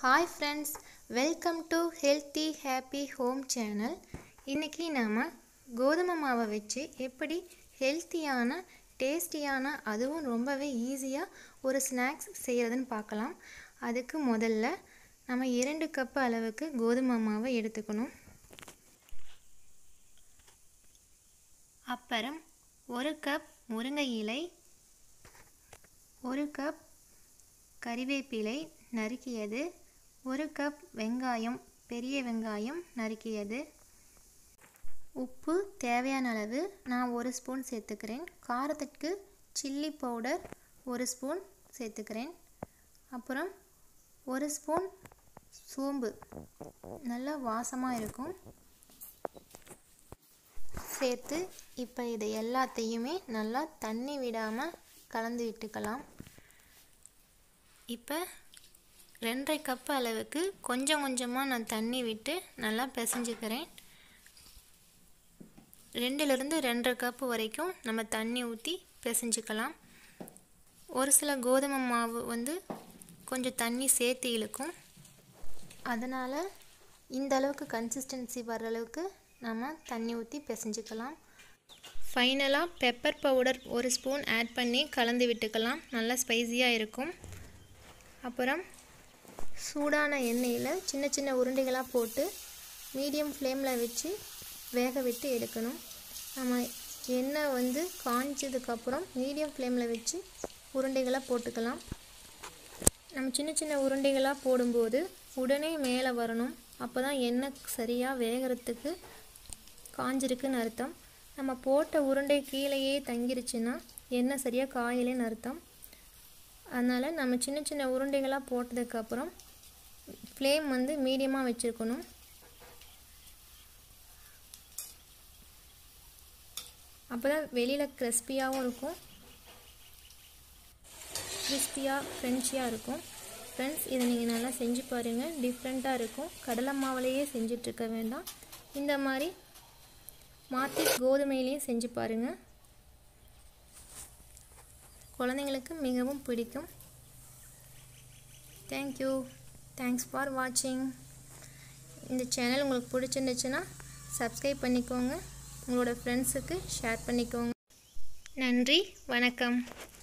hi friends welcome to healthy happy home channel இன்றைக்கி நாம் கோதுமை மாவை வச்சு எப்படி ஹெல்த்தியான டேஸ்டியான அதுவும் ரொம்பவே ஈஸியாக ஒரு ஸ்நாக்ஸ் செய்கிறதுன்னு பார்க்கலாம் அதுக்கு முதல்ல நம்ம இரண்டு கப் அளவுக்கு கோதுமை மாவை எடுத்துக்கணும் அப்புறம் ஒரு கப் முருங்கை இலை ஒரு கப் கறிவேப்பிலை நறுக்கியது ஒரு கப் வெங்காயம் பெரிய வெங்காயம் நறுக்கியது உப்பு தேவையான அளவு நான் ஒரு ஸ்பூன் சேர்த்துக்கிறேன் காரத்துக்கு சில்லி பவுடர் ஒரு ஸ்பூன் சேர்த்துக்கிறேன் அப்புறம் ஒரு ஸ்பூன் சோம்பு நல்லா வாசமாக இருக்கும் சேர்த்து இப்போ இதை எல்லாத்தையுமே நல்லா தண்ணி விடாமல் கலந்து விட்டுக்கலாம் இப்போ ரெண்டரை கப் அளவுக்கு கொஞ்சம் கொஞ்சமாக நான் தண்ணி விட்டு நல்லா பிசைஞ்சுக்கிறேன் ரெண்டுலேருந்து ரெண்டரை கப்பு வரைக்கும் நம்ம தண்ணி ஊற்றி பிசைஞ்சுக்கலாம் ஒரு சில கோதுமை மாவு வந்து கொஞ்சம் தண்ணி சேர்த்து இழுக்கும் அதனால் இந்த அளவுக்கு கன்சிஸ்டன்சி வர அளவுக்கு நம்ம தண்ணி ஊற்றி பிசைஞ்சுக்கலாம் ஃபைனலாக பெப்பர் பவுடர் ஒரு ஸ்பூன் ஆட் பண்ணி கலந்து விட்டுக்கலாம் நல்லா ஸ்பைஸியாக இருக்கும் அப்புறம் சூடான எண்ணெயில் சின்ன சின்ன உருண்டைகளாக போட்டு மீடியம் ஃப்ளேமில் வச்சு வேக விட்டு எடுக்கணும் நம்ம எண்ணெய் வந்து காஞ்சதுக்கப்புறம் மீடியம் ஃப்ளேமில் வச்சு உருண்டைகளாக போட்டுக்கலாம் நம்ம சின்ன சின்ன உருண்டைகளாக போடும்போது உடனே மேலே வரணும் அப்போ தான் எண்ணெய் சரியாக வேகிறதுக்கு காஞ்சிருக்குன்னு அர்த்தம் நம்ம போட்ட உருண்டை கீழேயே தங்கிருச்சுன்னா எண்ணெய் சரியாக காயலேன்னு அர்த்தம் அதனால் நம்ம சின்ன சின்ன உருண்டைகளாக போட்டதுக்கப்புறம் ஃப்ளேம் வந்து மீடியமாக வச்சுருக்கணும் அப்போ தான் வெளியில் கிறிஸ்பியாகவும் இருக்கும் கிறிஸ்பியாக ஃப்ரென்ச்சியாக இருக்கும் ஃப்ரெண்ட்ஸ் இதை நீங்கள் நல்லா செஞ்சு பாருங்கள் டிஃப்ரெண்ட்டாக இருக்கும் கடலை மாவுலேயே செஞ்சிட்ருக்க வேண்டாம் இந்த மாதிரி மாற்றி கோதுமையிலையும் செஞ்சு பாருங்கள் குழந்தைங்களுக்கு மிகவும் பிடிக்கும் தேங்க்யூ தேங்க்ஸ் ஃபார் வாட்சிங் இந்த சேனல் உங்களுக்கு பிடிச்சிருந்துச்சுன்னா சப்ஸ்கிரைப் பண்ணிக்கோங்க உங்களோட ஃப்ரெண்ட்ஸுக்கு ஷேர் பண்ணிக்கோங்க நன்றி வணக்கம்